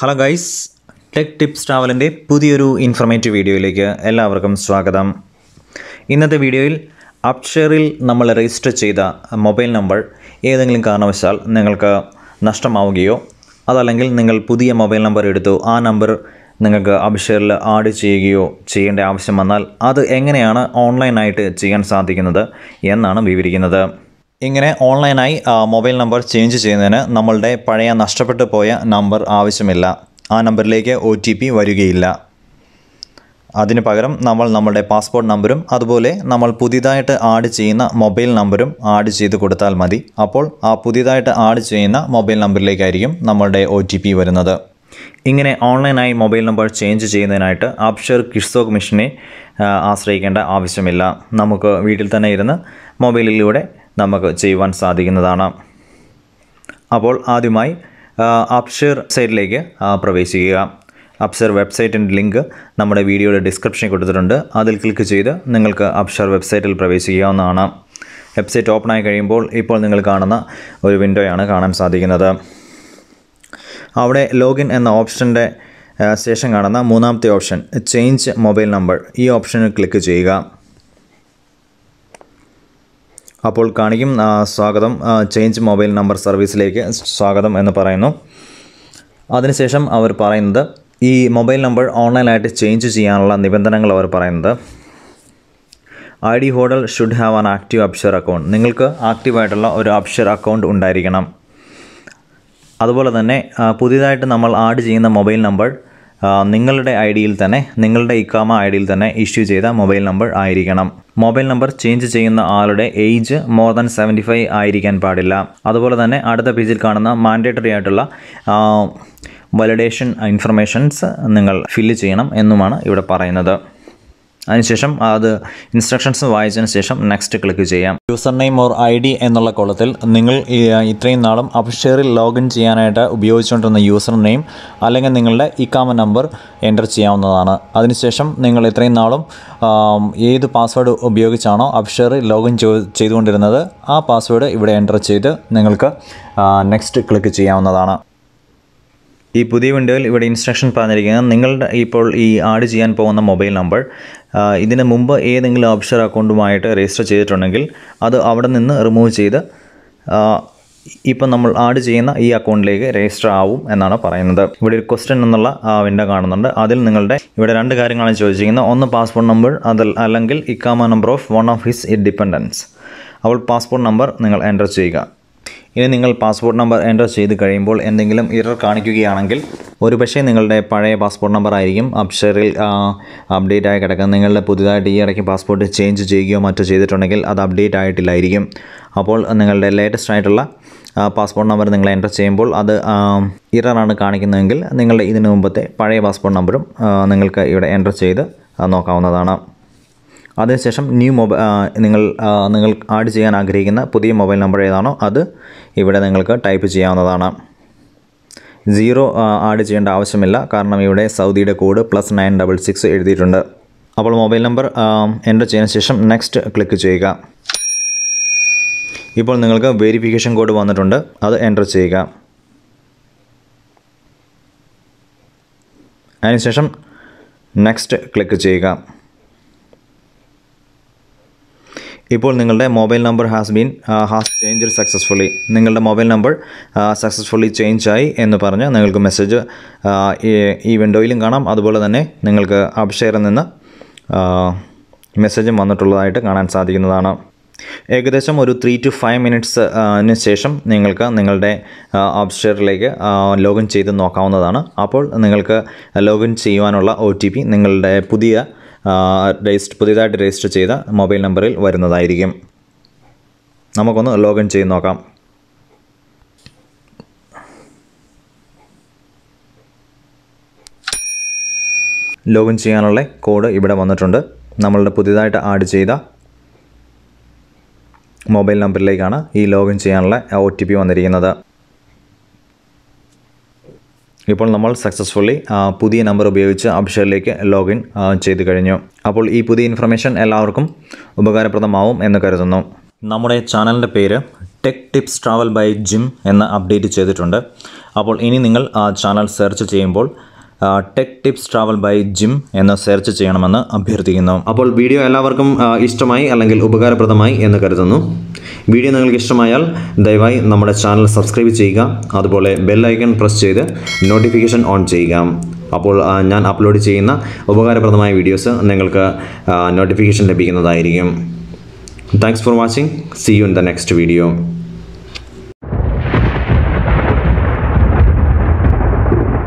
hello guys tech tips ട്രാവലിൻ്റെ പുതിയൊരു informative വീഡിയോയിലേക്ക് എല്ലാവർക്കും സ്വാഗതം ഇന്നത്തെ വീഡിയോയിൽ അപ്ഷെയറിൽ നമ്മൾ രജിസ്റ്റർ ചെയ്ത മൊബൈൽ നമ്പർ ഏതെങ്കിലും കാരണവശാൽ നിങ്ങൾക്ക് നഷ്ടമാവുകയോ അതല്ലെങ്കിൽ നിങ്ങൾ പുതിയ മൊബൈൽ നമ്പർ എടുത്തു ആ നമ്പർ നിങ്ങൾക്ക് അപ്ഷെയറിൽ ആഡ് ചെയ്യുകയോ ചെയ്യേണ്ട ആവശ്യം വന്നാൽ അത് എങ്ങനെയാണ് ഓൺലൈനായിട്ട് ചെയ്യാൻ സാധിക്കുന്നത് എന്നാണ് വിവരിക്കുന്നത് ഇങ്ങനെ ഓൺലൈനായി ആ, മൊബൈൽ നമ്പർ ചേഞ്ച് ചെയ്യുന്നതിന് നമ്മളുടെ പഴയ നഷ്ടപ്പെട്ടു പോയ നമ്പർ ആവശ്യമില്ല ആ നമ്പറിലേക്ക് ഒ ടി പി വരികയില്ല അതിന് പകരം നമ്മൾ നമ്മളുടെ പാസ്പോർട്ട് നമ്പറും അതുപോലെ നമ്മൾ പുതിയതായിട്ട് ആഡ് ചെയ്യുന്ന മൊബൈൽ നമ്പറും ആഡ് ചെയ്ത് കൊടുത്താൽ മതി അപ്പോൾ ആ പുതിയതായിട്ട് ആഡ് ചെയ്യുന്ന മൊബൈൽ നമ്പറിലേക്കായിരിക്കും നമ്മളുടെ ഒ ടി പി വരുന്നത് ഇങ്ങനെ ഓൺലൈനായി മൊബൈൽ നമ്പർ ചേഞ്ച് ചെയ്യുന്നതിനായിട്ട് അപ്ഷർ കിഷ്സോക്ക് മിഷനെ ആ, ആശ്രയിക്കേണ്ട ആവശ്യമില്ല നമുക്ക് വീട്ടിൽ തന്നെ ഇരുന്ന് മൊബൈലിലൂടെ നമുക്ക് ചെയ്യുവാൻ സാധിക്കുന്നതാണ് അപ്പോൾ ആദ്യമായി അപ്ഷർ സൈറ്റിലേക്ക് ആ, പ്രവേശിക്കുക അപ്ഷർ വെബ്സൈറ്റിൻ്റെ ലിങ്ക് നമ്മുടെ വീഡിയോയുടെ ഡിസ്ക്രിപ്ഷനിൽ കൊടുത്തിട്ടുണ്ട് അതിൽ ക്ലിക്ക് ചെയ്ത് നിങ്ങൾക്ക് അപ്ഷർ വെബ്സൈറ്റിൽ പ്രവേശിക്കാവുന്നതാണ് വെബ്സൈറ്റ് ഓപ്പൺ ആയി കഴിയുമ്പോൾ ഇപ്പോൾ നിങ്ങൾ കാണുന്ന ഒരു വിൻഡോയാണ് കാണാൻ സാധിക്കുന്നത് അവിടെ ലോഗിൻ എന്ന ഓപ്ഷൻ്റെ ആ, ശേഷം കാണുന്ന മൂന്നാമത്തെ ഓപ്ഷൻ ചേഞ്ച് മൊബൈൽ നമ്പർ ഈ ഓപ്ഷനിൽ ക്ലിക്ക് ചെയ്യുക അപ്പോൾ കാണിക്കും ആ, സ്വാഗതം ആ, ചേഞ്ച് മൊബൈൽ നമ്പർ സർവീസിലേക്ക് സ്വാഗതം എന്ന് പറയുന്നു അതിനുശേഷം അവർ പറയുന്നത് ഈ മൊബൈൽ നമ്പർ ഓൺലൈനായിട്ട് ചേഞ്ച് ചെയ്യാനുള്ള നിബന്ധനകൾ അവർ പറയുന്നത് I D holder should have an active Absher account നിങ്ങൾക്ക് ആക്റ്റീവായിട്ടുള്ള ഒരു അപ്ഷർ അക്കൗണ്ട് ഉണ്ടായിരിക്കണം അതുപോലെ തന്നെ ആ, പുതിയതായിട്ട് നമ്മൾ ആഡ് ചെയ്യുന്ന മൊബൈൽ നമ്പർ ആ, നിങ്ങളുടെ ഐ ഡിയിൽ തന്നെ നിങ്ങളുടെ ഇക്കാമ ഐ ഡിയിൽ തന്നെ ഇഷ്യൂ ചെയ്ത മൊബൈൽ നമ്പർ ആയിരിക്കണം മൊബൈൽ നമ്പർ ചേഞ്ച് ചെയ്യുന്ന ആളുടെ age more than seventy five ആയിരിക്കാൻ പാടില്ല അതുപോലെ തന്നെ അടുത്ത പേജിൽ കാണുന്ന മാൻഡേറ്ററി ആയിട്ടുള്ള വലിഡേഷൻ ഇൻഫർമേഷൻസ് നിങ്ങൾ ഫില്ല് ചെയ്യണം എന്നുമാണ് ഇവിടെ പറയുന്നത് അതിനുശേഷം അത് ഇൻസ്ട്രക്ഷൻസ് വായിച്ചതിന് ശേഷം നെക്സ്റ്റ് ക്ലിക്ക് ചെയ്യാം user name or I D എന്നുള്ള കോളത്തിൽ നിങ്ങൾ ഈ, ഇത്രയും നാളും അപ്ഷെയറിൽ ലോഗിൻ ചെയ്യാനായിട്ട് ഉപയോഗിച്ചുകൊണ്ടിരുന്ന യൂസർ നെയിം അല്ലെങ്കിൽ നിങ്ങളുടെ ഇക്കാമ നമ്പർ എൻ്റർ ചെയ്യാവുന്നതാണ് അതിനുശേഷം നിങ്ങൾ ഇത്രയും നാളും ആം, ഏത് പാസ്വേഡ് ഉപയോഗിച്ചാണോ അപ്ഷെയറിൽ ലോഗിൻ ചെയ്തുകൊണ്ടിരുന്നത് ആ പാസ്വേഡ് ഇവിടെ എൻ്റർ ചെയ്ത് നിങ്ങൾക്ക് നെക്സ്റ്റ് ക്ലിക്ക് ചെയ്യാവുന്നതാണ് ഈ പുതിയ വിൻഡോയിൽ ഇവിടെ ഇൻസ്ട്രക്ഷൻ പറഞ്ഞിരിക്കുന്നത് നിങ്ങളുടെ ഇപ്പോൾ ഈ ആഡ് ചെയ്യാൻ പോകുന്ന മൊബൈൽ നമ്പർ ആ, ഇതിന് മുമ്പ് ഏതെങ്കിലും ഓപ്ഷൻ അക്കൗണ്ടുമായിട്ട് രജിസ്റ്റർ ചെയ്തിട്ടുണ്ടെങ്കിൽ അത് അവിടെ നിന്ന് റിമൂവ് ചെയ്ത് ആ, ഇപ്പം നമ്മൾ ആഡ് ചെയ്യുന്ന ഈ അക്കൗണ്ടിലേക്ക് രജിസ്റ്റർ ആവും എന്നാണ് പറയുന്നത് ഇവിടെ ഒരു ക്വസ്റ്റ്യൻ എന്നുള്ള വിൻഡോ കാണുന്നുണ്ട് അതിൽ നിങ്ങളുടെ ഇവിടെ രണ്ട് കാര്യങ്ങളാണ് ചോദിച്ചിരിക്കുന്നത് ഒന്ന് പാസ്പോർട്ട് നമ്പർ അതിൽ അല്ലെങ്കിൽ iqama number of one of his dependents അപ്പോൾ പാസ്പോർട്ട് നമ്പർ നിങ്ങൾ എൻ്റർ ചെയ്യുക ഇനി നിങ്ങൾ പാസ്പോർട്ട് നമ്പർ എൻ്റർ ചെയ്ത് കഴിയുമ്പോൾ എന്തെങ്കിലും ഇറർ കാണിക്കുകയാണെങ്കിൽ ഒരുപക്ഷെ നിങ്ങളുടെ പഴയ പാസ്പോർട്ട് നമ്പർ ആയിരിക്കും അപ്ഷറിൽ അപ്ഡേറ്റ് ആയി കിടക്കുന്നത് നിങ്ങളുടെ പുതുതായിട്ട് ഈ ഇടയ്ക്ക് പാസ്പോർട്ട് ചേഞ്ച് ചെയ്യുകയോ മറ്റോ ചെയ്തിട്ടുണ്ടെങ്കിൽ അത് അപ്ഡേറ്റ് ആയിട്ടില്ലായിരിക്കും അപ്പോൾ നിങ്ങളുടെ ലേറ്റസ്റ്റ് ആയിട്ടുള്ള പാസ്പോർട്ട് നമ്പർ നിങ്ങൾ എൻ്റർ ചെയ്യുമ്പോൾ അത് ഇററാണ് കാണിക്കുന്നതെങ്കിൽ നിങ്ങളുടെ ഇതിനു മുമ്പത്തെ പഴയ പാസ്പോർട്ട് നമ്പറും ആ, നിങ്ങൾക്ക് ഇവിടെ എൻ്റർ ചെയ്ത് ആ, നോക്കാവുന്നതാണ് അതിനുശേഷം ന്യൂ മൊബൈൽ നിങ്ങൾ ആ, നിങ്ങൾ ആഡ് ചെയ്യാൻ ആഗ്രഹിക്കുന്ന പുതിയ മൊബൈൽ നമ്പർ ഏതാണോ അത് ഇവിടെ നിങ്ങൾക്ക് ടൈപ്പ് ചെയ്യാവുന്നതാണ് സീറോ ആഡ് ചെയ്യേണ്ട ആവശ്യമില്ല കാരണം ഇവിടെ സൗദിയുടെ code plus nine double six എഴുതിയിട്ടുണ്ട് അപ്പോൾ മൊബൈൽ നമ്പർ എൻ്റർ ചെയ്തതിന് ശേഷം നെക്സ്റ്റ് ക്ലിക്ക് ചെയ്യുക ഇപ്പോൾ നിങ്ങൾക്ക് വെരിഫിക്കേഷൻ കോഡ് വന്നിട്ടുണ്ട് അത് എൻ്റർ ചെയ്യുക അതിനുശേഷം നെക്സ്റ്റ് ക്ലിക്ക് ചെയ്യുക ഇപ്പോൾ നിങ്ങളുടെ mobile number has been has change successfully നിങ്ങളുടെ മൊബൈൽ നമ്പർ സക്സസ്ഫുള്ളി ചേഞ്ച് ആയി എന്ന് പറഞ്ഞ് നിങ്ങൾക്ക് മെസ്സേജ് ഈ വിൻഡോയിലും കാണാം അതുപോലെ തന്നെ നിങ്ങൾക്ക് അപ്ഷെയറിൽ നിന്ന് മെസ്സേജും വന്നിട്ടുള്ളതായിട്ട് കാണാൻ സാധിക്കുന്നതാണ് ഏകദേശം ഒരു ത്രീ ടു ഫൈവ് മിനിറ്റ്സിന് ശേഷം നിങ്ങൾക്ക് നിങ്ങളുടെ അപ്ഷെയറിലേക്ക് ലോഗിൻ ചെയ്ത് നോക്കാവുന്നതാണ് അപ്പോൾ നിങ്ങൾക്ക് ലോഗിൻ ചെയ്യുവാനുള്ള ഒ ടി പി നിങ്ങളുടെ പുതിയ രജിസ്റ്റർ പുതിയതായിട്ട് രജിസ്റ്റർ ചെയ്ത മൊബൈൽ നമ്പറിൽ വരുന്നതായിരിക്കും നമുക്കൊന്ന് ലോഗിൻ ചെയ്ത് നോക്കാം ലോഗിൻ ചെയ്യാനുള്ള കോഡ് ഇവിടെ വന്നിട്ടുണ്ട് നമ്മളുടെ പുതിയതായിട്ട് ആഡ് ചെയ്ത മൊബൈൽ നമ്പറിലേക്കാണ് ഈ ലോഗിൻ ചെയ്യാനുള്ള ഒ ടി പി വന്നിരിക്കുന്നത് ഇപ്പോൾ നമ്മൾ സക്സസ്ഫുള്ളി പുതിയ നമ്പർ ഉപയോഗിച്ച് അപ്ഷറിലേക്ക് ലോഗിൻ ചെയ്ത് കഴിഞ്ഞു അപ്പോൾ ഈ പുതിയ ഇൻഫർമേഷൻ എല്ലാവർക്കും ഉപകാരപ്രദമാവും എന്ന് കരുതുന്നു നമ്മുടെ ചാനലിൻ്റെ പേര് tech tips travel by Jim എന്ന് അപ്ഡേറ്റ് ചെയ്തിട്ടുണ്ട് അപ്പോൾ ഇനി നിങ്ങൾ ആ ചാനൽ സെർച്ച് ചെയ്യുമ്പോൾ tech tips travel by Jim എന്ന് സെർച്ച് ചെയ്യണമെന്ന് അഭ്യർത്ഥിക്കുന്നു അപ്പോൾ വീഡിയോ എല്ലാവർക്കും ആ, ഇഷ്ടമായി അല്ലെങ്കിൽ ഉപകാരപ്രദമായി എന്ന് കരുതുന്നു വീഡിയോ നിങ്ങൾക്ക് ഇഷ്ടമായാൽ ദയവായി നമ്മുടെ ചാനൽ സബ്സ്ക്രൈബ് ചെയ്യുക അതുപോലെ ബെൽ ഐക്കൺ പ്രസ് ചെയ്ത് നോട്ടിഫിക്കേഷൻ ഓൺ ചെയ്യുക അപ്പോൾ ആ, ഞാൻ അപ്ലോഡ് ചെയ്യുന്ന ഉപകാരപ്രദമായ വീഡിയോസ് നിങ്ങൾക്ക് നോട്ടിഫിക്കേഷൻ ലഭിക്കുന്നതായിരിക്കും thanks for watching see you in the next video